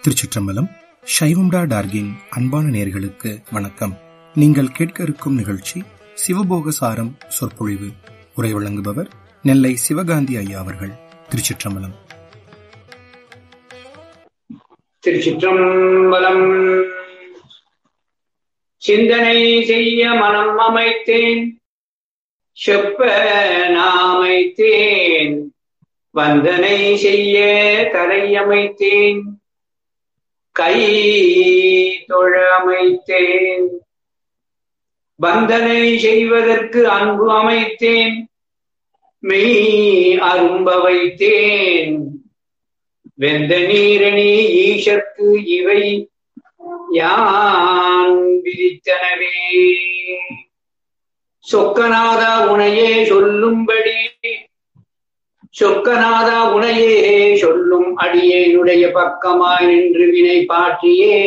திருச்சிற்றம்பலம் சைவம்டா டார்கின் அன்பான நேர்களுக்கு வணக்கம் நீங்கள் கேட்க இருக்கும் நிகழ்ச்சி சிவபோக சாரம் சொற்பொழிவு உரை வழங்குபவர் நெல்லை சிவகாந்தி ஐயா அவர்கள் திருச்சிற்றம்பலம் திருச்சிற்றம்பலம் சிந்தனை செய்ய மனம் அமைத்தேன் செப்ப நாமைத்தேன் வந்தனை செய்ய தலை அமைத்தேன் கை தொழ அமைத்தேன் வந்தனை செய்வதற்கு அன்பு அமைத்தேன் மெய் அரும்ப வைத்தேன் வெந்த நீரணி ஈஷற்கு இவை யான் விதித்தனவே சொக்கநாதா உனையே சொல்லும்படி சொக்கநாதா உனையே சொல்லும் அடியேனுடைய பக்கமாய் நின்று வினை பாற்றியே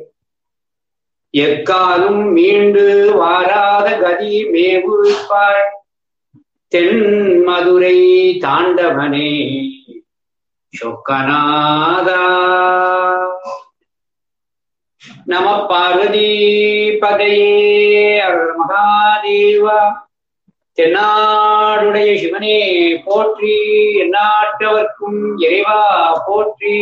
எக்காலும் மீண்டு வாராத கதி மேவுப்பாய் தென் மதுரை தாண்டவனே சொக்கநாதா நம பார்வதி பதையே அருள் மகாதேவா தென்னாடுடைய சிவனே போற்றி எந்நாட்டவர்க்கும் இறைவா போற்றி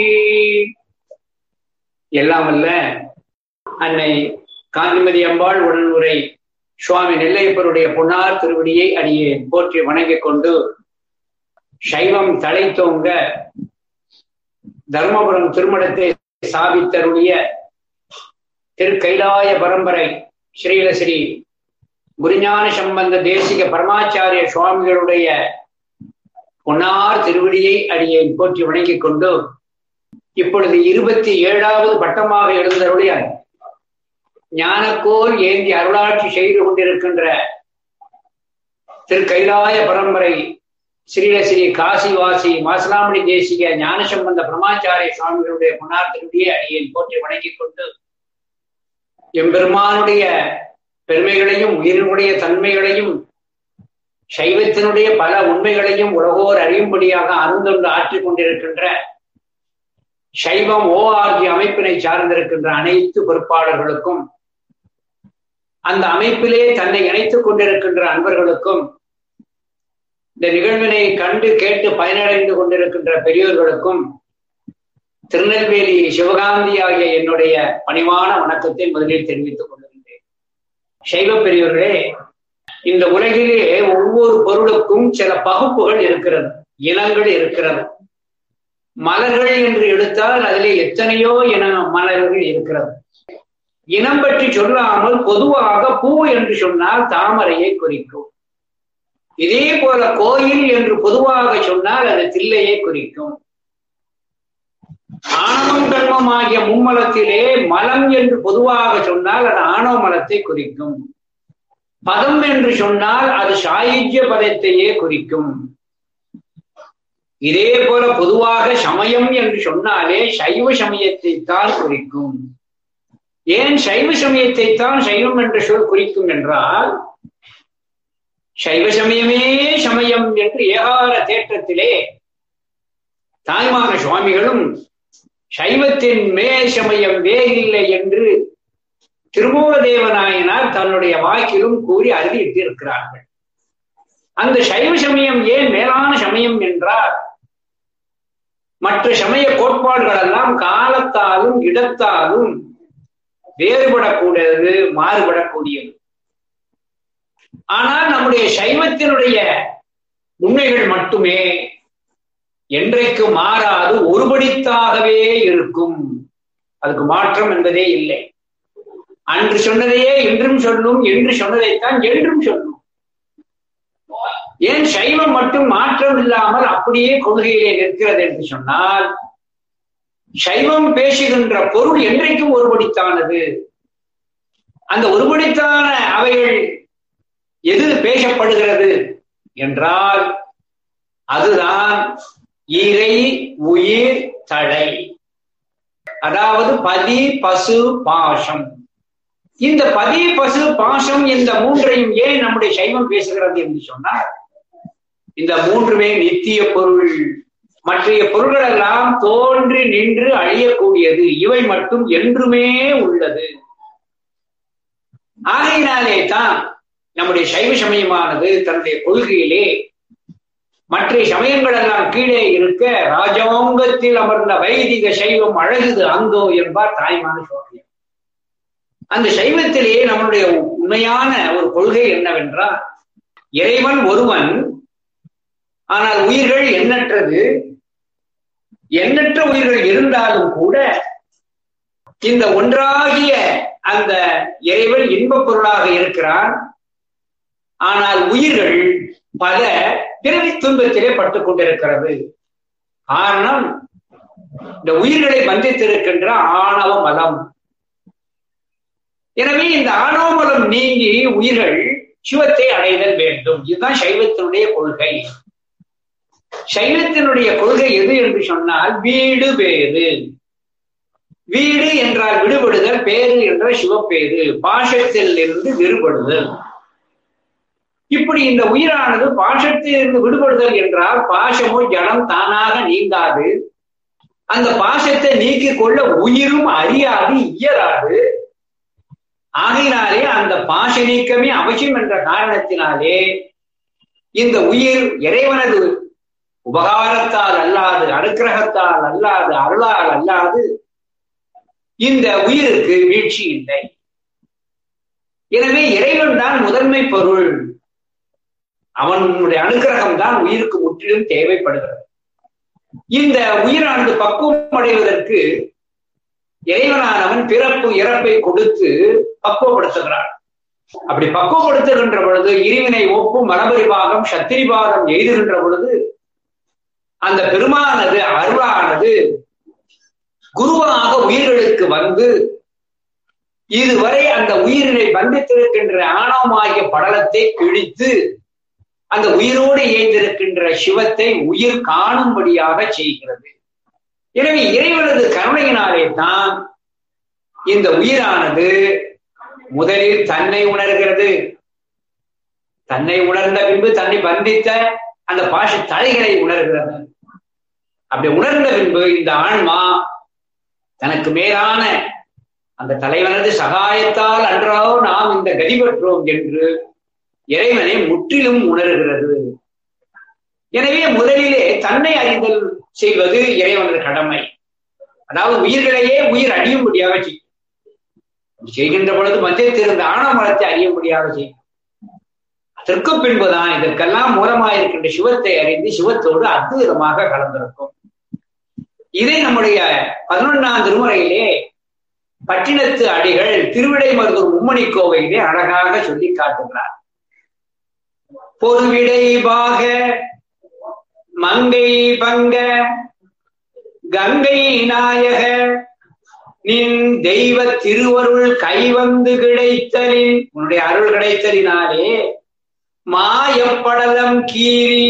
எல்லாம் அல்ல அன்னை காந்திமதி அம்பாள் உடனுரை சுவாமி நெல்லையப்பருடைய பொன்னார் திருவடியை அடியேன் போற்றி வணங்கிக் கொண்டு சைவம் தலை தோங்க தர்மபுரம் திருமணத்தை சாபித்தருடைய திருக்கைலாய பரம்பரை ஸ்ரீலஸ்ரீ குருஞான சம்பந்த தேசிக பரமாச்சாரிய சுவாமிகளுடைய பொன்னார் திருவடியை அடியேன் போற்றி வணங்கிக் கொண்டு இப்பொழுது இருபத்தி ஏழாவது பட்டமாக எழுந்தருடைய ஞானக்கோல் ஏந்தி அருளாட்சி செய்து கொண்டிருக்கின்ற திரு கைலாய பரம்பரை ஸ்ரீலஸ்ரீ காசிவாசி மாசலாமணி தேசிக ஞானசம்பந்த பிரமாச்சாரிய சுவாமிகளுடைய பொன்னார் திருடியை அடியேன் போற்றி வணங்கிக் கொண்டு எம்பெருமானுடைய பெருமைகளையும் உயிரினுடைய தன்மைகளையும் சைவத்தினுடைய பல உண்மைகளையும் உலகோர் அறியும்படியாக அருந்தொன்று ஆற்றிக் கொண்டிருக்கின்ற சைவம் ஓஆர்ஜி அமைப்பினை சார்ந்திருக்கின்ற அனைத்து பொறுப்பாளர்களுக்கும் அந்த அமைப்பிலே தன்னை இணைத்துக் கொண்டிருக்கின்ற அன்பர்களுக்கும் இந்த நிகழ்வினை கண்டு கேட்டு பயனடைந்து கொண்டிருக்கின்ற பெரியோர்களுக்கும் திருநெல்வேலி சிவகாந்தி ஆகிய என்னுடைய பணிவான வணக்கத்தை முதலில் தெரிவித்துக் கொள்கின்றேன் சைவ பெரியோர்களே இந்த உலகிலே ஒவ்வொரு பொருளுக்கும் சில பகுப்புகள் இருக்கிறது இனங்கள் இருக்கிறது மலர்கள் என்று எடுத்தால் அதிலே எத்தனையோ இன மலர்கள் இருக்கிறது இனம் பற்றி சொல்லாமல் பொதுவாக பூ என்று சொன்னால் தாமரையை குறிக்கும் இதே போல கோயில் என்று பொதுவாக சொன்னால் அது தில்லையை குறிக்கும் ஆணவம் கர்மம் ஆகிய மும்மலத்திலே மலம் என்று பொதுவாக சொன்னால் அது ஆணவ மலத்தை குறிக்கும் பதம் என்று சொன்னால் அது சாயுஜ்ய பதத்தையே குறிக்கும் இதே போல பொதுவாக சமயம் என்று சொன்னாலே சைவ சமயத்தை தான் குறிக்கும் ஏன் சைவ சமயத்தை தான் சைவம் என்ற சொல் குறிக்கும் என்றால் சைவ சமயமே சமயம் என்று ஏகார தேற்றத்திலே தாய்மான சுவாமிகளும் சைவத்தின் மே சமயம் வேறில்லை என்று திருமூலதேவநாயனார் தன்னுடைய வாக்கிலும் கூறி அறுதியிட்டு இருக்கிறார்கள் அந்த சைவ சமயம் ஏன் மேலான சமயம் என்றால் மற்ற சமய கோட்பாடுகள் எல்லாம் காலத்தாலும் இடத்தாலும் வேறுபடக்கூடியது மாறுபடக்கூடியது ஆனால் நம்முடைய சைவத்தினுடைய உண்மைகள் மட்டுமே என்றைக்கு மாறாது ஒருபடித்தாகவே இருக்கும் அதுக்கு மாற்றம் என்பதே இல்லை அன்று சொன்னதையே இன்றும் சொல்லும் என்று சொன்னதைத்தான் என்றும் சொல்லும் ஏன் சைவம் மட்டும் மாற்றம் இல்லாமல் அப்படியே கொள்கையிலே நிற்கிறது என்று சொன்னால் சைவம் பேசுகின்ற பொருள் என்றைக்கும் ஒருபடித்தானது அந்த ஒருபடித்தான அவைகள் எது பேசப்படுகிறது என்றால் அதுதான் இறை உயிர் தடை அதாவது பதி பசு பாசம் இந்த பதி பசு பாசம் இந்த மூன்றையும் ஏன் நம்முடைய சைவம் பேசுகிறது என்று சொன்னால் இந்த மூன்றுமே நித்திய பொருள் மற்றைய பொருள்கள் எல்லாம் தோன்றி நின்று அழியக்கூடியது இவை மட்டும் என்றுமே உள்ளது ஆகையினாலே தான் நம்முடைய சைவ சமயமானது தன்னுடைய கொள்கையிலே மற்ற சமயங்கள் எல்லாம் கீழே இருக்க ராஜாங்கத்தில் அமர்ந்த வைதிக சைவம் அழகுது அந்தோ என்பார் தாய்மான சோழன் அந்த சைவத்திலேயே நம்முடைய உண்மையான ஒரு கொள்கை என்னவென்றால் இறைவன் ஒருவன் ஆனால் உயிர்கள் எண்ணற்றது எண்ணற்ற உயிர்கள் இருந்தாலும் கூட இந்த ஒன்றாகிய அந்த இறைவன் இன்பப் பொருளாக இருக்கிறான் ஆனால் உயிர்கள் பல பிறவி துன்பத்திலே பட்டுக் கொண்டிருக்கிறது காரணம் இந்த உயிர்களை பந்தித்திருக்கின்ற ஆணவ மலம் எனவே இந்த ஆணவ மலம் நீங்கி உயிர்கள் சிவத்தை அடைதல் வேண்டும் இதுதான் சைவத்தினுடைய கொள்கை சைவத்தினுடைய கொள்கை எது என்று சொன்னால் வீடு பேரு வீடு என்றால் விடுபடுதல் பேரு என்ற சிவப்பேரு பாஷத்தில் இருந்து விடுபடுதல் இப்படி இந்த உயிரானது பாஷத்தில் இருந்து விடுபடுதல் என்றால் பாசமோ ஜடம் தானாக நீங்காது அந்த பாசத்தை நீக்கிக் கொள்ள உயிரும் அறியாது இயலாது ஆகையினாலே அந்த பாச நீக்கமே அவசியம் என்ற காரணத்தினாலே இந்த உயிர் இறைவனது உபகாரத்தால் அல்லாது அனுக்கிரகத்தால் அல்லாது அருளால் அல்லாது இந்த உயிருக்கு வீழ்ச்சி இல்லை எனவே இறைவன் தான் முதன்மை பொருள் அவனுடைய அனுகிரகம் தான் உயிருக்கு முற்றிலும் தேவைப்படுகிறது இந்த உயிரானது பக்குவம் அடைவதற்கு இறைவனானவன் பிறப்பு இறப்பை கொடுத்து பக்குவப்படுத்துகிறான் அப்படி பக்குவப்படுத்துகின்ற பொழுது இருவினை ஒப்பும் மரபரிபாகம் சத்திரிபாகம் எய்துகின்ற பொழுது அந்த பெருமானது அருளானது குருவாக உயிர்களுக்கு வந்து இதுவரை அந்த உயிரினை பந்தித்திருக்கின்ற ஆணவமாகிய படலத்தை கிழித்து அந்த உயிரோடு இயந்திருக்கின்ற சிவத்தை உயிர் காணும்படியாக செய்கிறது எனவே இறைவனது கருணையினாலே தான் இந்த உயிரானது முதலில் தன்னை உணர்கிறது தன்னை உணர்ந்த பின்பு தன்னை பந்தித்த அந்த பாஷ தலைகளை உணர்கிறது அப்படி உணர்ந்த பின்பு இந்த ஆன்மா தனக்கு மேலான அந்த தலைவனது சகாயத்தால் அன்றோ நாம் இந்த கதி பெற்றோம் என்று இறைவனை முற்றிலும் உணர்கிறது எனவே முதலிலே தன்னை அறிதல் செய்வது இறைவனது கடமை அதாவது உயிர்களையே உயிர் அழியும்படியாக செய்யும் செய்கின்ற பொழுது மத்தியத்தில் இருந்த ஆணவமலத்தை அறியும்படியாக செய்யும் அதற்கு பின்புதான் இதற்கெல்லாம் மூலமாயிருக்கின்ற சிவத்தை அறிந்து சிவத்தோடு அற்புதமாக கலந்திருக்கும் இதை நம்முடைய பதினொன்றாம் திருமுறையிலே பட்டினத்து அடிகள் திருவிடை மருதூர் மும்மணி கோவையிலே அழகாக சொல்லி காட்டுகிறார் பொருவிடை பாக மங்கை பங்க கங்கை நாயக நின் தெய்வ திருவருள் கைவந்து கிடைத்தலின் உன்னுடைய அருள் கிடைத்தலினாலே மாயப்படலம் கீறி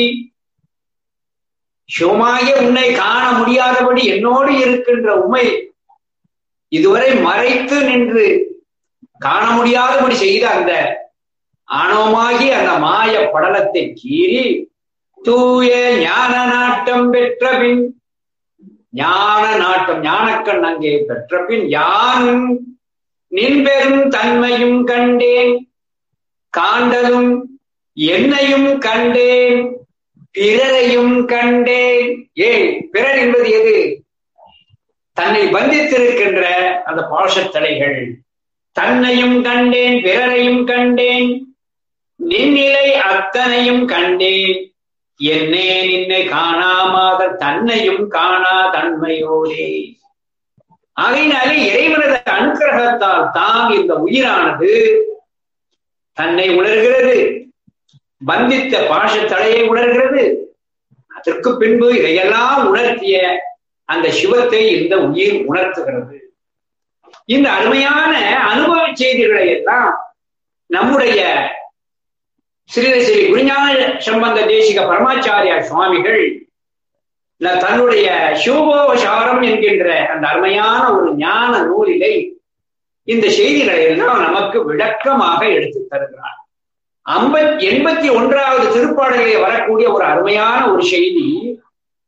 சிவமாய உன்னை காண முடியாதபடி என்னோடு இருக்கின்ற உண்மை இதுவரை மறைத்து நின்று காண முடியாதபடி செய்த அந்த ஆணவமாகி அந்த மாய படலத்தை கீறி தூய ஞான நாட்டம் பெற்ற பின் ஞான நாட்டம் ஞானக்கண் அங்கே பெற்ற பின் யானும் நின் பெரும் தன்மையும் கண்டேன் காண்டலும் என்னையும் கண்டேன் பிறரையும் கண்டேன் ஏன் பிறர் என்பது எது தன்னை பந்தித்திருக்கின்ற அந்த பாஷத்தலைகள் தன்னையும் கண்டேன் பிறரையும் கண்டேன் நின்னிலை அத்தனையும் கண்டேன் என்னே நின்னை காணாமாத தன்னையும் காணா தன்மையோடே ஆகையினாலே இறைவனது அனுக்கிரகத்தால் தான் இந்த உயிரானது தன்னை உணர்கிறது பந்தித்த பாஷ தலையை உணர்கிறது அதற்கு பின்பு இதையெல்லாம் உணர்த்திய அந்த சிவத்தை இந்த உயிர் உணர்த்துகிறது இந்த அருமையான அனுபவ செய்திகளை எல்லாம் நம்முடைய ஸ்ரீ ஸ்ரீ குருஞான சம்பந்த தேசிக பரமாச்சாரியா சுவாமிகள் தன்னுடைய சிவபோசாரம் என்கின்ற அந்த அருமையான ஒரு ஞான நூலிலை இந்த செய்திகளை எல்லாம் நமக்கு விளக்கமாக எடுத்து தருகிறார் ஐம்பத் எண்பத்தி ஒன்றாவது திருப்பாடலிலே வரக்கூடிய ஒரு அருமையான ஒரு செய்தி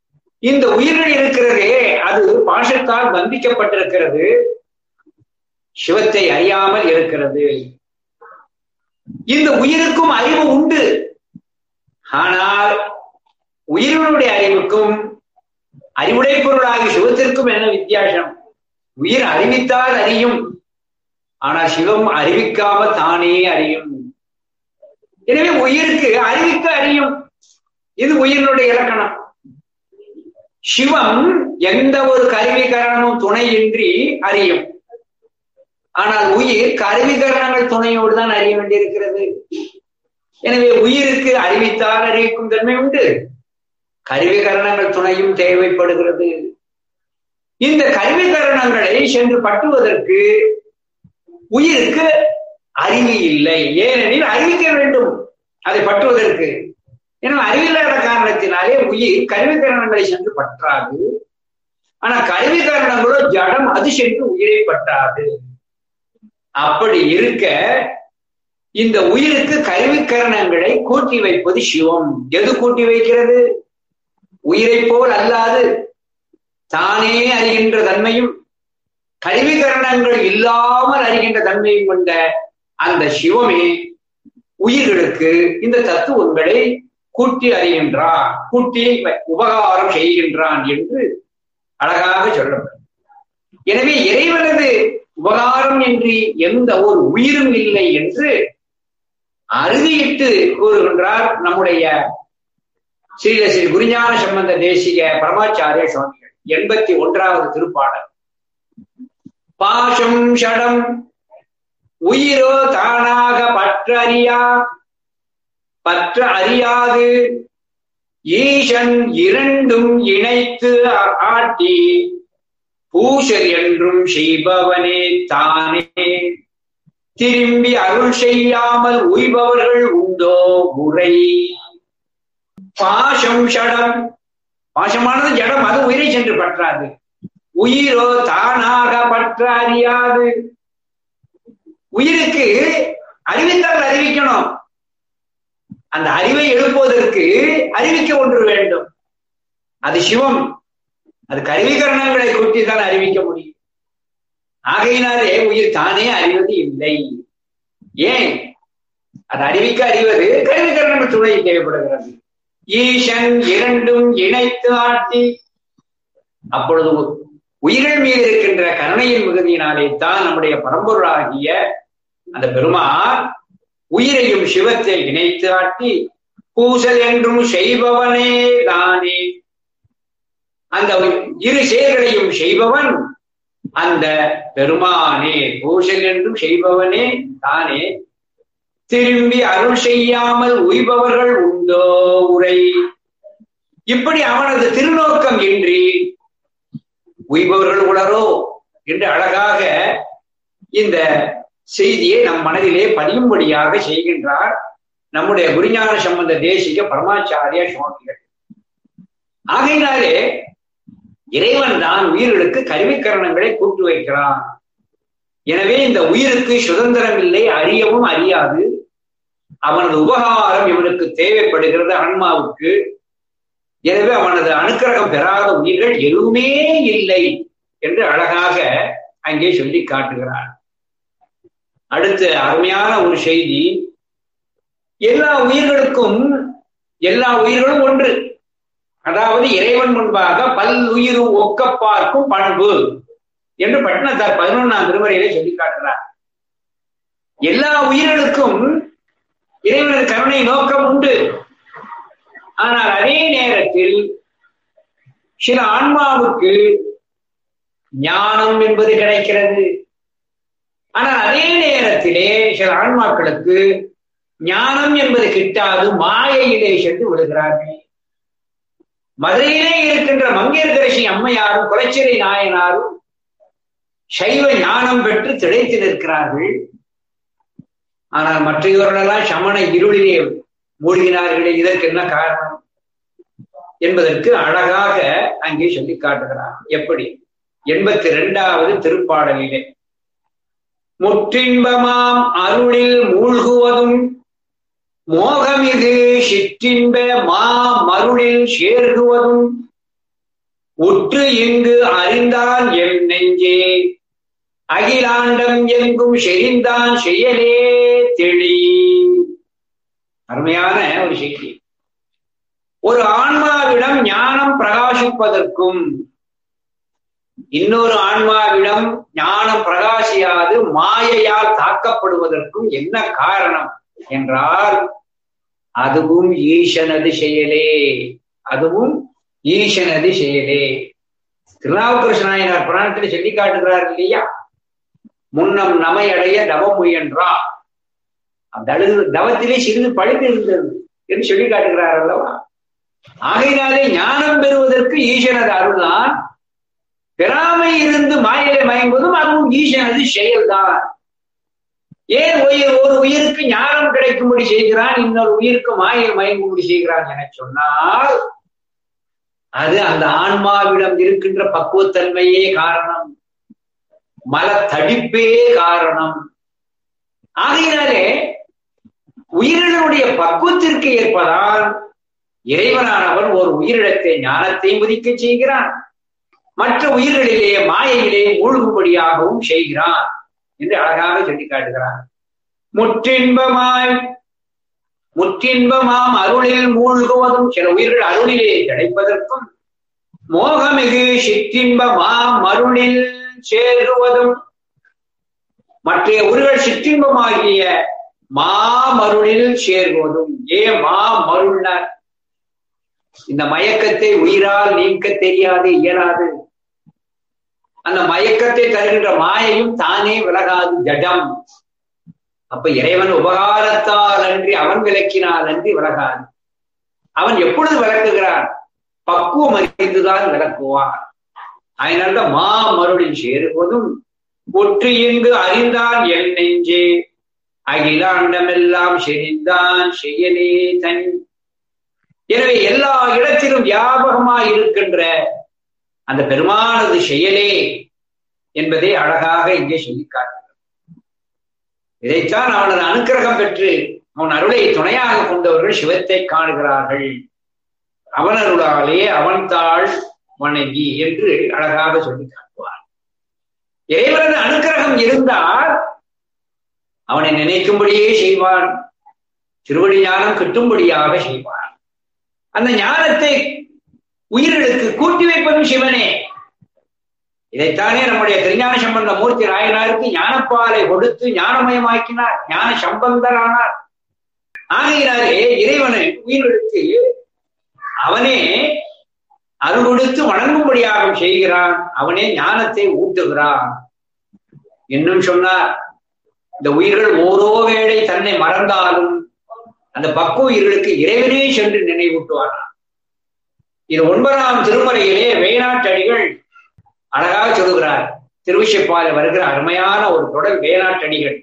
இந்த உயிர்கள் இருக்கிறதே அது பாசத்தால் பந்திக்கப்பட்டிருக்கிறது சிவத்தை அறியாமல் இருக்கிறது இந்த உயிருக்கும் அறிவு உண்டு ஆனால் உயிர்களுடைய அறிவுக்கும் அறிவுடை பொருளாகி சிவத்திற்கும் என்ன வித்தியாசம் உயிர் அறிவித்தால் அறியும் ஆனால் சிவம் அறிவிக்காமல் தானே அறியும் எனவே உயிருக்கு அறிவிக்க அறியும் இது உயிரினுடைய இலக்கணம் சிவம் எந்த ஒரு கருவி கரணமும் துணையின்றி அறியும் ஆனால் உயிர் கருவி கரணங்கள் துணையோடு தான் அறிய வேண்டியிருக்கிறது எனவே உயிருக்கு அறிவித்தால் அறிவிக்கும் தன்மை உண்டு கருவி கரணங்கள் துணையும் தேவைப்படுகிறது இந்த கருவி கரணங்களை சென்று பட்டுவதற்கு உயிருக்கு அறிவு இல்லை ஏனெனில் அறிவிக்க வேண்டும் அதை பற்றுவதற்கு எனவே அறிவில்லாத காரணத்தினாலே உயிர் கருவி கரணங்களை சென்று பற்றாது ஆனா கருவி கரணங்களோ ஜடம் அது சென்று உயிரை பற்றாது அப்படி இருக்க இந்த உயிருக்கு கருவிக்கரணங்களை கூட்டி வைப்பது சிவம் எது கூட்டி வைக்கிறது உயிரை போல் அல்லாது தானே அறிகின்ற தன்மையும் கருவிகரணங்கள் இல்லாமல் அறிகின்ற தன்மையும் கொண்ட அந்த சிவமே உயிர்களுக்கு இந்த தத்துவங்களை கூட்டி அறிகின்றான் கூட்டி உபகாரம் செய்கின்றான் என்று அழகாக சொல்லப்படும் எனவே இறைவனது உபகாரம் என்று எந்த ஒரு உயிரும் இல்லை என்று அறுதியிட்டு கூறுகின்றார் நம்முடைய ஸ்ரீல ஸ்ரீ குருஞான சம்பந்த தேசிக பரமாச்சாரிய சுவாமிகள் எண்பத்தி ஒன்றாவது திருப்பாடல் பாசம் ஷடம் உயிரோ தானாக பற்றறியா பற்ற அறியாது ஈசன் இரண்டும் இணைத்து ஆட்டி பூஷர் என்றும் செய்பவனே தானே திரும்பி அருள் செய்யாமல் உய்பவர்கள் உண்டோ உரை பாசம் ஷடம் பாசமானது ஜடம் அது உயிரை சென்று பற்றாது உயிரோ தானாக பற்ற அறியாது உயிருக்கு அறிவித்தால் அறிவிக்கணும் அந்த அறிவை எழுப்புவதற்கு அறிவிக்க ஒன்று வேண்டும் அது சிவம் அது கருவிகரணங்களை கூட்டித்தான் அறிவிக்க முடியும் ஆகையினாலே உயிர் தானே அறிவது இல்லை ஏன் அது அறிவிக்க அறிவது கருவிகரணங்கள் துணை தேவைப்படுகிறது ஈசன் இரண்டும் இணைத்து ஆட்டி அப்பொழுது உயிர்கள் மீது இருக்கின்ற கருணையின் மிகுதியினாலே தான் நம்முடைய பரம்பொருளாகிய அந்த பெருமான் உயிரையும் சிவத்தை இணைத்து ஆட்டி பூசல் என்றும் செய்பவனே தானே அந்த இரு செயல்களையும் செய்பவன் அந்த பெருமானே பூசல் என்றும் செய்பவனே தானே திரும்பி அருள் செய்யாமல் உய்பவர்கள் உண்டோ உரை இப்படி அவனது திருநோக்கம் இன்றி உய்பவர்கள் உளரோ என்று அழகாக இந்த செய்தியை நம் மனதிலே பதியும்படியாக செய்கின்றார் நம்முடைய குருஞான சம்பந்த தேசிக பரமாச்சாரிய சுவாமிகள் ஆகையினாலே இறைவன் தான் உயிர்களுக்கு கருவிக்கரணங்களை கூட்டு வைக்கிறான் எனவே இந்த உயிருக்கு சுதந்திரம் இல்லை அறியவும் அறியாது அவனது உபகாரம் இவனுக்கு தேவைப்படுகிறது ஆன்மாவுக்கு எனவே அவனது அனுக்கிரகம் பெறாத உயிர்கள் எதுவுமே இல்லை என்று அழகாக அங்கே சொல்லி காட்டுகிறார் அடுத்து அருமையான ஒரு செய்தி எல்லா உயிர்களுக்கும் எல்லா உயிர்களும் ஒன்று அதாவது இறைவன் முன்பாக பல் உயிர் ஒக்க பார்க்கும் பண்பு என்று பட்டினத்தார் பதினொன்னாம் திருமுறையிலே சொல்லி காட்டுறார் எல்லா உயிர்களுக்கும் இறைவனது கருணை நோக்கம் உண்டு ஆனால் அதே நேரத்தில் சில ஆன்மாவுக்கு ஞானம் என்பது கிடைக்கிறது ஆனால் அதே நேரத்திலே சில ஆன்மாக்களுக்கு ஞானம் என்பது கிட்டாது மாயையிலே சென்று விடுகிறார்கள் மதுரையிலே இருக்கின்ற மங்கையர்கரசி அம்மையாரும் குலச்சிறை நாயனாரும் சைவ ஞானம் பெற்று திளைத்து நிற்கிறார்கள் ஆனால் மற்றவர்களெல்லாம் சமண இருளிலே மூழ்கினார்களே இதற்கு என்ன காரணம் என்பதற்கு அழகாக அங்கே சொல்லி காட்டுகிறார் எப்படி எண்பத்தி இரண்டாவது திருப்பாடலிலே முற்றின்பமாம் அருளில் மூழ்குவதும் மோகமிகு சிற்றின்ப மா மருளில் சேர்குவதும் உற்று இங்கு அறிந்தான் எம் நெஞ்சே அகிலாண்டம் எங்கும் செறிந்தான் செயலே தெளி அருமையான ஒரு செய்தி ஒரு ஆன்மாவிடம் ஞானம் பிரகாசிப்பதற்கும் இன்னொரு ஆன்மாவிடம் ஞானம் பிரகாசியாது மாயையால் தாக்கப்படுவதற்கும் என்ன காரணம் என்றால் அதுவும் ஈசனது செயலே அதுவும் ஈசனது செயலே திருநாவுக்கரசு நாயனார் புராணத்தில் சொல்லி காட்டுகிறார் இல்லையா முன்னம் நமை அடைய தவம் முயன்றார் அந்த அழுது தவத்திலே சிறிது பழுத்து இருந்தது என்று சொல்லி காட்டுகிறார் அல்லவா ஆகையினாலே ஞானம் பெறுவதற்கு ஈசனது அருள்தான் பெறாமை இருந்து மாயிலை மயங்குவதும் அதுவும் ஈசனது செயல்தான் ஏன் உயிர் ஒரு உயிருக்கு ஞானம் கிடைக்கும்படி செய்கிறான் இன்னொரு உயிருக்கு மாயில் மயங்கும்படி செய்கிறான் என சொன்னால் அது அந்த ஆன்மாவிடம் இருக்கின்ற பக்குவத்தன்மையே காரணம் மல தடிப்பே காரணம் ஆகையினாலே உயிரினுடைய பக்குவத்திற்கு ஏற்பதால் இறைவனானவன் ஒரு உயிரிடத்தை ஞானத்தை முதிக்க செய்கிறான் மற்ற உயிர்களிலே மாயையிலே மூழ்கும்படியாகவும் செய்கிறான் என்று அழகாக சொல்லி காட்டுகிறான் முற்றின்பமாய் முற்றின்பமாம் அருளில் மூழ்குவதும் சில உயிர்கள் அருளிலே கிடைப்பதற்கும் மோகமிகு சிற்றின்பமாம் அருளில் சேருவதும் மற்ற உயிர்கள் சிற்றின்பமாகிய மாமருளில் சேர்வதும் ஏ மாமருள்னர் இந்த மயக்கத்தை உயிரால் நீக்க தெரியாது இயலாது அந்த மயக்கத்தை தருகின்ற மாயையும் தானே விலகாது ஜடம் அப்ப இறைவன் உபகாரத்தால் அன்றி அவன் விளக்கினால் அன்றி விலகாது அவன் எப்பொழுது விளக்குகிறான் பக்குவம் அறிந்துதான் விளக்குவான் அதனால மா மருளில் சேருவதும் ஒற்று இங்கு அறிந்தான் என் நெஞ்சே அகிலாண்டமெல்லாம் செறிந்தான் செயலே தன் எனவே எல்லா இடத்திலும் வியாபகமாய் இருக்கின்ற அந்த பெருமானது செயலே என்பதை அழகாக இங்கே சொல்லி காட்டுகிறார் இதைத்தான் அவனது அனுக்கிரகம் பெற்று அவன் அருளை துணையாக கொண்டவர்கள் சிவத்தை காணுகிறார்கள் அவன் அருளாலே அவன் தாழ் வணங்கி என்று அழகாக சொல்லி காட்டுவார் இறைவனது அனுக்கிரகம் இருந்தால் அவனை நினைக்கும்படியே செய்வான் திருவடி ஞானம் கிட்டும்படியாக செய்வான் அந்த ஞானத்தை உயிர்களுக்கு கூட்டி வைப்பதும் சிவனே இதைத்தானே நம்முடைய திருஞான சம்பந்த மூர்த்தி நாயனாருக்கு ஞானப்பாலை கொடுத்து ஞானமயமாக்கினார் ஞான சம்பந்தரானார் ஆகையினாலே இறைவனை உயிர்களுக்கு அவனே அருள் கொடுத்து வணங்கும்படியாக செய்கிறான் அவனே ஞானத்தை ஊட்டுகிறான் இன்னும் சொன்னார் இந்த உயிர்கள் ஓரோ வேளை தன்னை மறந்தாலும் அந்த பக்குவ உயிர்களுக்கு இறைவனே சென்று நினைவூட்டுவாராம் இது ஒன்பதாம் திருமறையிலே வேணாட்டடிகள் அழகாக சொல்லுகிறார் திருவிசைப்பால வருகிற அருமையான ஒரு தொடர் வேணாட்டடிகள்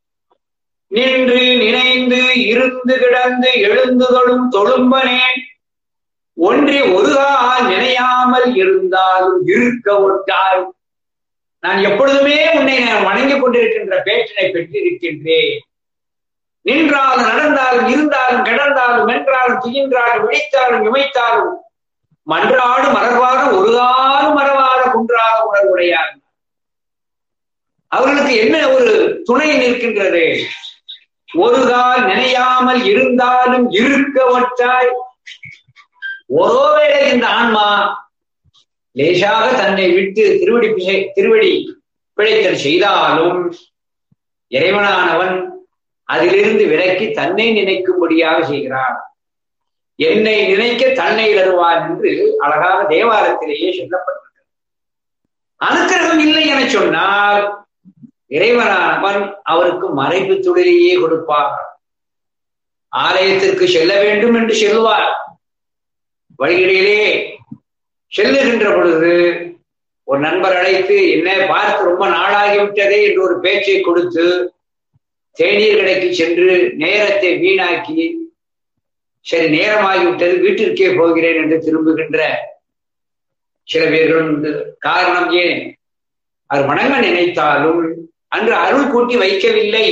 நின்று நினைந்து இருந்து கிடந்து எழுந்துதலும் தொழும்பனேன் ஒன்றி ஒருகால் நினையாமல் இருந்தாலும் இருக்க ஒட்டாய் நான் எப்பொழுதுமே உன்னை நான் வணங்கிக் கொண்டிருக்கின்ற பேச்சினை பெற்றிருக்கின்றேன் நின்றாலும் நடந்தாலும் இருந்தாலும் கிடந்தாலும் வென்றாலும் துயின்றாலும் விழித்தாலும் இமைத்தாலும் மன்றாடு மறவாக ஒருகாறு மறவாத குன்றாத உணர்வுடையார் அவர்களுக்கு என்ன ஒரு துணை நிற்கின்றது ஒரு கால் நினையாமல் இருந்தாலும் இருக்கவற்றாய் ஒருவேளை இந்த ஆன்மா லேசாக தன்னை விட்டு திருவடி பிசை திருவடி பிழைத்தல் செய்தாலும் இறைவனானவன் அதிலிருந்து விலக்கி தன்னை நினைக்கும்படியாக செய்கிறான் என்னை நினைக்க தன்னை தருவான் என்று அழகாக தேவாலயத்திலேயே சொல்லப்பட்டிருக்கிறது அனுக்கிரகம் இல்லை என சொன்னால் இறைவனானவன் அவருக்கு மறைப்பு தொழிலையே கொடுப்பார் ஆலயத்திற்கு செல்ல வேண்டும் என்று செல்வார் வழியிடையிலே செல்லுகின்ற பொழுது ஒரு நண்பர் அழைத்து என்ன பார்த்து ரொம்ப நாளாகிவிட்டதே என்று ஒரு பேச்சை கொடுத்து தேநீர் கடைக்கு சென்று நேரத்தை வீணாக்கி சரி நேரமாகிவிட்டது வீட்டிற்கே போகிறேன் என்று திரும்புகின்ற சில பேர்கள் உண்டு காரணம் ஏன் அவர் வணங்க நினைத்தாலும் அன்று அருள் கூட்டி வைக்கவில்லை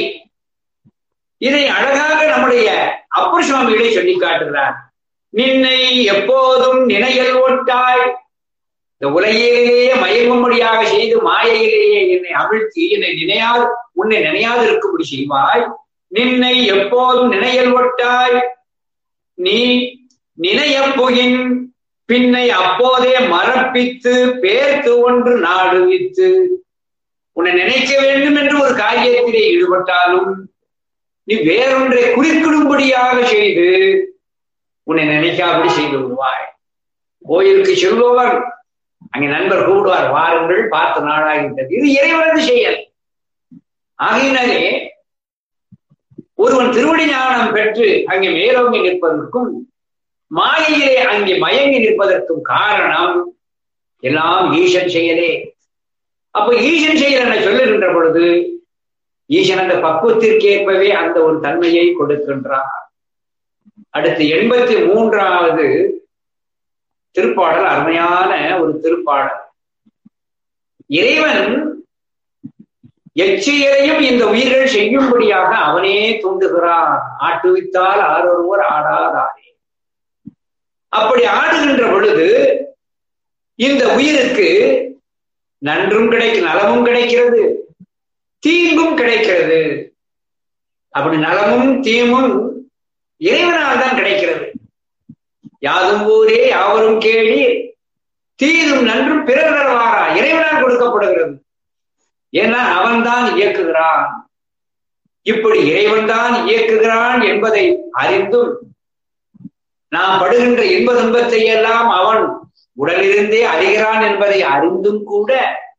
இதை அழகாக நம்முடைய அப்பர் சுவாமிகளை சொல்லி காட்டுகிறார் நின்னை எப்போதும் நினைகள் ஓட்டாய் இந்த உலகிலேயே மயங்கும்படியாக செய்து மாயையிலேயே என்னை அவிழ்த்தி என்னை நினையாது உன்னை நினையாது இருக்கும்படி செய்வாய் நின்னை எப்போதும் நினையல் ஒட்டாய் நீ நினையப்புகின் பின்னை அப்போதே மரப்பித்து பேர்த்து ஒன்று நாடுவித்து உன்னை நினைக்க வேண்டும் என்று ஒரு காரியத்திலே ஈடுபட்டாலும் நீ வேறொன்றை குறிக்கிடும்படியாக செய்து உன்னை நினைக்காபடி செய்து விடுவாய் கோயிலுக்கு செல்பவர் அங்கே நண்பர் கூடுவார் வாருங்கள் பார்த்த நாளாகின்றது இது இறைவனது செயல் ஆகையினாலே ஒருவன் திருவடி ஞானம் பெற்று அங்கே மேலோங்கி நிற்பதற்கும் மாயையிலே அங்கே மயங்கி நிற்பதற்கும் காரணம் எல்லாம் ஈசன் செயலே அப்ப ஈசன் செயல் என சொல்லுகின்ற பொழுது ஈசன் அந்த பக்குவத்திற்கேற்பவே அந்த ஒரு தன்மையை கொடுக்கின்றார் அடுத்து எண்பத்தி மூன்றாவது திருப்பாடல் அருமையான ஒரு திருப்பாடல் இறைவன் எச்சியரையும் இந்த உயிர்கள் செய்யும்படியாக அவனே தூண்டுகிறான் ஆட்டுவித்தால் ஆரொருவர் ஆடாதாரே அப்படி ஆடுகின்ற பொழுது இந்த உயிருக்கு நன்றும் கிடைக்கும் நலமும் கிடைக்கிறது தீங்கும் கிடைக்கிறது அப்படி நலமும் தீமும் இறைவனால் தான் கிடைக்கிறது யாதும் ஊரே யாவரும் கேளி தீதும் நன்றும் பிறர் தருவாரா இறைவனால் கொடுக்கப்படுகிறது ஏன்னா அவன்தான் இயக்குகிறான் இப்படி இறைவன் தான் இயக்குகிறான் என்பதை அறிந்தும் நாம் படுகின்ற இன்ப துன்பத்தை எல்லாம் அவன் உடலிருந்தே அறிகிறான் என்பதை அறிந்தும் கூட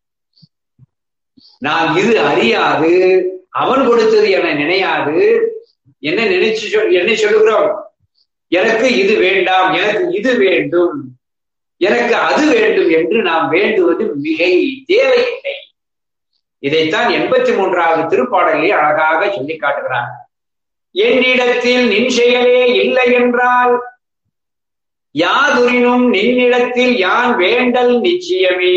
நாம் இது அறியாது அவன் கொடுத்தது என நினையாது என்ன நினைச்சு என்ன சொல்லுகிறோம் எனக்கு இது வேண்டாம் எனக்கு இது வேண்டும் எனக்கு அது வேண்டும் என்று நாம் வேண்டுவது மிகை தேவையில்லை இதைத்தான் எண்பத்தி மூன்றாவது திருப்பாடலில் அழகாக சொல்லி காட்டுகிறார் என்னிடத்தில் நின் செயலே இல்லை என்றால் யாதுரினும் நின்னிடத்தில் யான் வேண்டல் நிச்சயமே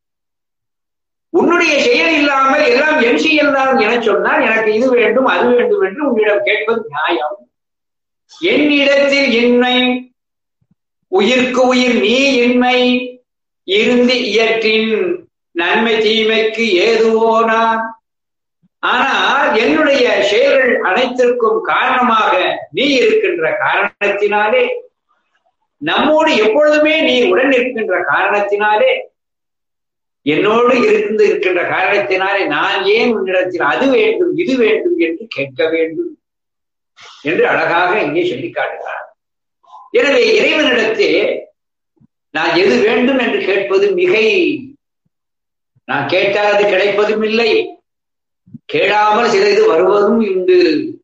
உன்னுடைய செயல் இல்லாமல் எல்லாம் என் செயல் தான் என சொன்னால் எனக்கு இது வேண்டும் அது வேண்டும் என்று உன்னிடம் கேட்பது நியாயம் என்னிடத்தில் இன்மை உயிர்க்கு உயிர் நீ இன்மை இருந்து இயற்றின் நன்மை தீமைக்கு ஏதுவோ நான் ஆனால் என்னுடைய செயல்கள் அனைத்திற்கும் காரணமாக நீ இருக்கின்ற காரணத்தினாலே நம்மோடு எப்பொழுதுமே நீ உடன் இருக்கின்ற காரணத்தினாலே என்னோடு இருந்து இருக்கின்ற காரணத்தினாலே நான் ஏன் உன்னிடத்தில் அது வேண்டும் இது வேண்டும் என்று கேட்க வேண்டும் என்று அழகாக இங்கே சொல்லி காட்டுகிறார் எனவே இறைவனிடத்தே நான் எது வேண்டும் என்று கேட்பது மிகை நான் கேட்டால் அது கிடைப்பதும் இல்லை கேளாமல் சில இது வருவதும் உண்டு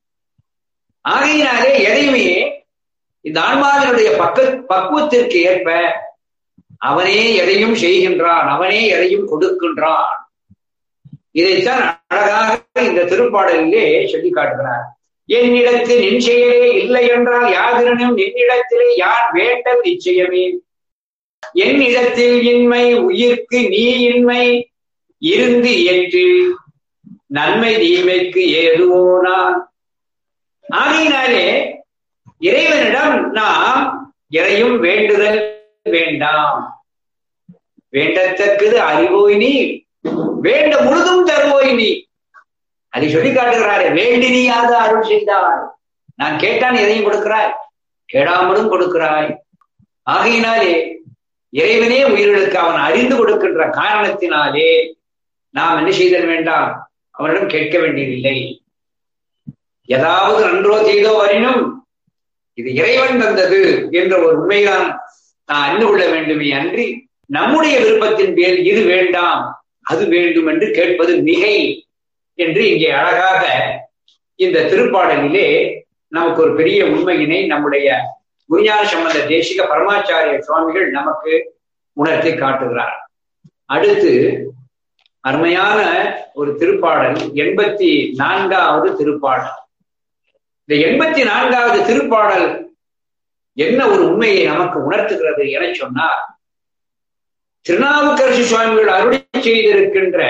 ஆகையினாலே எதையுமே இந்த ஆன்மாவினுடைய பக்க பக்குவத்திற்கு ஏற்ப அவனே எதையும் செய்கின்றான் அவனே எதையும் கொடுக்கின்றான் இதைத்தான் அழகாக இந்த திருப்பாடலிலே சொல்லி காட்டுகிறார் என்னிடத்தில் நின் செயலே இல்லை என்றால் யாதிரனும் நின்னிடத்திலே யார் வேண்டல் நிச்சயமே என் இடத்தில் இன்மை உயிர்க்கு நீ இன்மை இருந்து ஏற்று நன்மை தீமைக்கு ஏதுவோ நான் ஆகையினாலே இறைவனிடம் நாம் எதையும் வேண்டுதல் வேண்டாம் வேண்டத்தக்கது அறிவோய் நீ வேண்ட முழுதும் தருவோய் நீ அதை சொல்லி காட்டுகிறாரே வேண்டி நீயாத அருள் செய்தார் நான் கேட்டான் எதையும் கொடுக்கிறாய் கேடாமலும் கொடுக்கிறாய் ஆகையினாலே இறைவனே உயிர்களுக்கு அவன் அறிந்து கொடுக்கின்ற காரணத்தினாலே நாம் என்ன செய்தல் வேண்டாம் அவனிடம் கேட்க வேண்டியதில்லை ஏதாவது நன்றோ செய்தோ வரினும் இது இறைவன் தந்தது என்ற ஒரு உண்மைதான் நான் அறிந்து கொள்ள வேண்டுமே அன்றி நம்முடைய விருப்பத்தின் பேர் இது வேண்டாம் அது வேண்டும் என்று கேட்பது மிகை என்று இங்கே அழகாக இந்த திருப்பாடலிலே நமக்கு ஒரு பெரிய உண்மையினை நம்முடைய குருஞான சம்பந்த தேசிக பரமாச்சாரிய சுவாமிகள் நமக்கு உணர்த்தி காட்டுகிறார் அடுத்து அருமையான ஒரு திருப்பாடல் எண்பத்தி நான்காவது திருப்பாடல் இந்த எண்பத்தி நான்காவது திருப்பாடல் என்ன ஒரு உண்மையை நமக்கு உணர்த்துகிறது என சொன்னார் திருநாவுக்கரசு சுவாமிகள் அருளி செய்திருக்கின்ற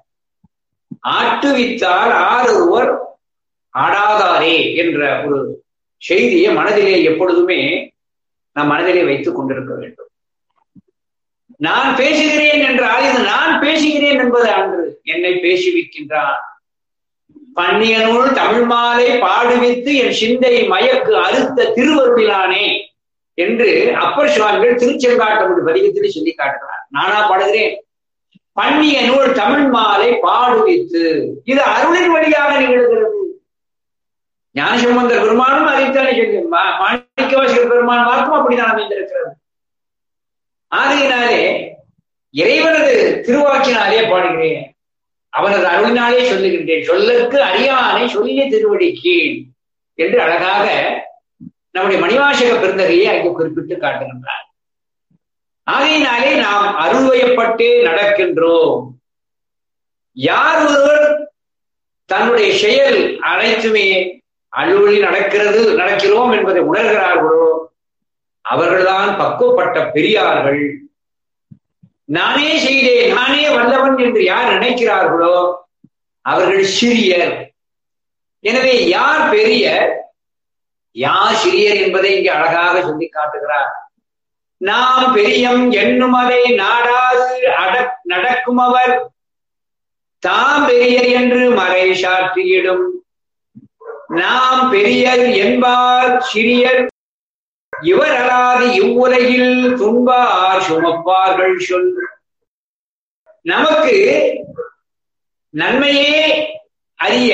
ஆட்டுவித்தால் ஆரொருவர் ஆடாதாரே என்ற ஒரு செய்தியை மனதிலே எப்பொழுதுமே நம் மனதிலே வைத்துக் கொண்டிருக்க வேண்டும் நான் பேசுகிறேன் என்றால் இது நான் பேசுகிறேன் என்பது அன்று என்னை பேசுவிக்கின்றான் பண்ணிய நூல் தமிழ் மாலை பாடுவித்து என் சிந்தை மயக்கு அறுத்த திருவருளிலானே என்று அப்பர் சுவாமிகள் திருச்செங்காட்டமுடி பதிகத்திலே சொல்லி காட்டுகிறார் நானா பாடுகிறேன் பண்ணிய நூல் தமிழ் மாலை பாடுவித்து இது அருளின் வழியாக நிகழ்கிறது ஞானசம்பந்தர் பெருமானும் அதைத்தானே சொல்லி மாணிக்கவாசகர் பெருமான் வார்க்கும் அப்படிதான் அமைந்திருக்கிறது ஆகையினாலே இறைவனது திருவாக்கினாலே பாடுகிறேன் அவனது அருளினாலே சொல்லுகின்றேன் சொல்லற்கு அறியானை சொல்லிய திருவடிக்கு என்று அழகாக நம்முடைய மணிவாசக பெருந்தகையை அங்கே குறிப்பிட்டு காட்டுகின்றார் ஆகையினாலே நாம் அருள்வயப்பட்டே நடக்கின்றோம் யார் ஒருவர் தன்னுடைய செயல் அனைத்துமே அலுவலி நடக்கிறது நடக்கிறோம் என்பதை உணர்கிறார்களோ அவர்கள்தான் பக்குவப்பட்ட பெரியார்கள் நானே செய்தேன் நானே வல்லவன் என்று யார் நினைக்கிறார்களோ அவர்கள் சிறியர் எனவே யார் பெரிய யார் சிறியர் என்பதை இங்கே அழகாக சொல்லி காட்டுகிறார் நாம் பெரியம் எண்ணும் அதை நாடாது அட நடக்கும் அவர் தாம் பெரியர் என்று மறை சாற்றியிடும் நாம் பெரியர் என்பார் சிறியர் இவர் அலாது இவ்வுலகில் துன்பார் சுமப்பார்கள் சொல் நமக்கு நன்மையே அறிய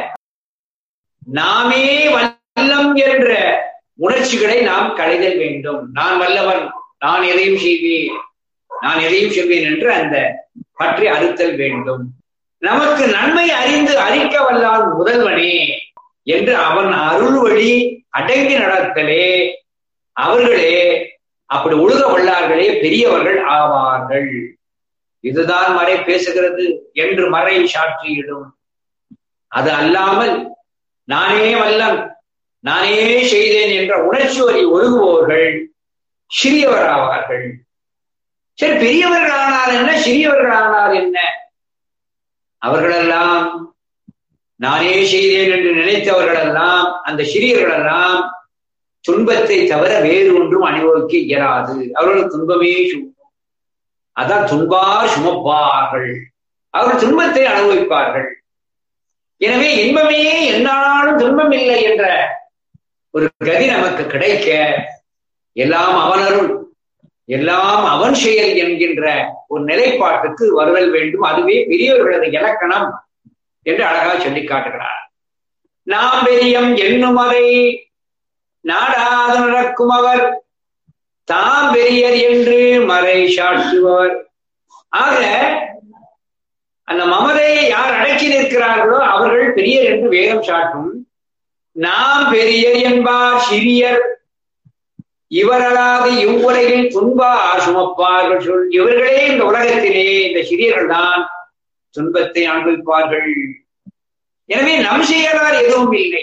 நாமே வல்லம் என்ற உணர்ச்சிகளை நாம் களைதல் வேண்டும் நான் வல்லவன் நான் எதையும் செய்வேன் நான் எதையும் செய்வேன் என்று அந்த பற்றி அறுத்தல் வேண்டும் நமக்கு நன்மை அறிந்து அறிக்க வல்லான் முதல்வனே என்று அவன் அருள் வழி அடங்கி நடத்தலே அவர்களே அப்படி ஒழுக வல்லார்களே பெரியவர்கள் ஆவார்கள் இதுதான் மறை பேசுகிறது என்று மறை சாட்சியிடும் அது அல்லாமல் நானே வல்லன் நானே செய்தேன் என்ற உணர்ச்சி வரி ஒழுகுபவர்கள் சிறியவர் ஆவார்கள் சரி பெரியவர்கள் ஆனால் என்ன சிறியவர்கள் ஆனால் என்ன அவர்களெல்லாம் நானே செய்தேன் என்று நினைத்தவர்களெல்லாம் அந்த சிறியர்களெல்லாம் துன்பத்தை தவிர வேறு ஒன்றும் அனுபவிக்க இயலாது அவர்கள் துன்பமே சுமக்கும் அதான் துன்பார் சுமப்பார்கள் அவர்கள் துன்பத்தை அனுபவிப்பார்கள் எனவே இன்பமே என்னாலும் துன்பம் இல்லை என்ற ஒரு கதி நமக்கு கிடைக்க எல்லாம் அவனருள் எல்லாம் அவன் செயல் என்கின்ற ஒரு நிலைப்பாட்டுக்கு வருதல் வேண்டும் அதுவே பெரியவர்களது இலக்கணம் என்று அழகா சொல்லி காட்டுகிறார் நாம் பெரியம் என்னும் அதை நாடாது நடக்கும் அவர் தாம் பெரியர் என்று மறை சாற்றுபவர் ஆக அந்த மமதையை யார் அடக்கி நிற்கிறார்களோ அவர்கள் பெரியர் என்று வேகம் சாட்டும் நாம் பெரியர் என்பார் சிறியர் இவரலாது இவ்வுலகில் துன்பா சுமப்பார்கள் சொல் இவர்களே இந்த உலகத்திலே இந்த சிறியர்கள் தான் துன்பத்தை அனுபவிப்பார்கள் எனவே நம் செயலால் எதுவும் இல்லை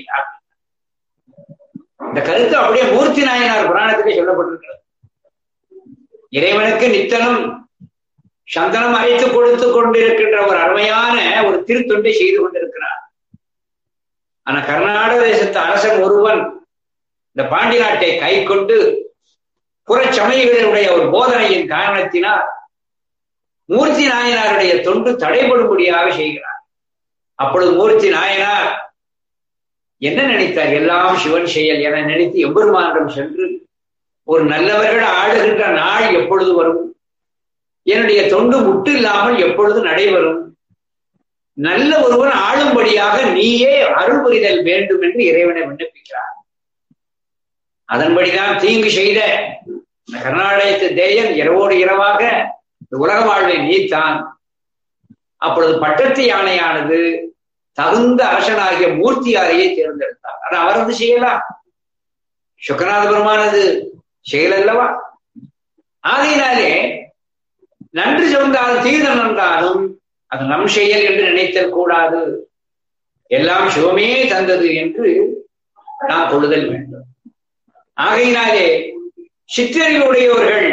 இந்த கருத்து அப்படியே மூர்த்தி நாயனார் புராணத்திலே சொல்லப்பட்டிருக்கிறது இறைவனுக்கு நித்தனும் சந்தனம் அரைத்து கொடுத்து கொண்டிருக்கின்ற ஒரு அருமையான ஒரு திருத்தொண்டை செய்து கொண்டிருக்கிறார் ஆனா கர்நாடக தேசத்து அரசன் ஒருவன் இந்த பாண்டி நாட்டை கை கொண்டு புறச்சமயங்களுடைய ஒரு போதனையின் காரணத்தினால் மூர்த்தி நாயனாருடைய தொண்டு தடைபடும்படியாக செய்கிறார் அப்பொழுது மூர்த்தி நாயனார் என்ன நினைத்தார் எல்லாம் சிவன் செயல் என நினைத்து எம்பெருமானிடம் சென்று ஒரு நல்லவர்கள் ஆடுகின்ற நாள் எப்பொழுது வரும் என்னுடைய தொண்டு முட்டு இல்லாமல் எப்பொழுது நடைபெறும் நல்ல ஒருவன் ஆளும்படியாக நீயே அருள் புரிதல் வேண்டும் என்று இறைவனை விண்ணப்பிக்கிறார் அதன்படிதான் தீங்கு செய்த கர்நாடகத்து தேயன் இரவோடு இரவாக உலக வாழ்வை நீத்தான் அப்பொழுது பட்டத்து யானையானது தகுந்த அரசனாகிய மூர்த்தியாரையே தேர்ந்தெடுத்தார் அது அவரது செய்யலாம் சுக்கநாத பெருமானது செயல் அல்லவா ஆகையினாலே நன்று சொந்தாலும் தீர்ந்த நன்றாலும் அது நம் செயல் என்று நினைத்தல் கூடாது எல்லாம் சிவமே தந்தது என்று நாம் கொள்ளுதல் வேண்டும் ஆகையினாலே சிற்றறிவுடையவர்கள்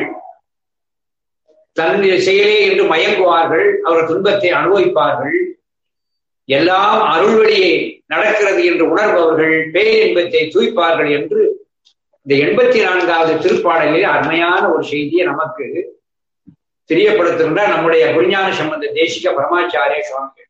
தன் செயலே என்று மயங்குவார்கள் அவர்கள் துன்பத்தை அனுபவிப்பார்கள் எல்லாம் அருள் வழியே நடக்கிறது என்று உணர்பவர்கள் பேரின்பத்தை தூய்ப்பார்கள் என்று இந்த எண்பத்தி நான்காவது திருப்பாடலில் அருமையான ஒரு செய்தியை நமக்கு தெரியப்படுத்துகின்ற நம்முடைய குருஞான சம்பந்த தேசிக பரமாச்சாரிய சுவாமிகள்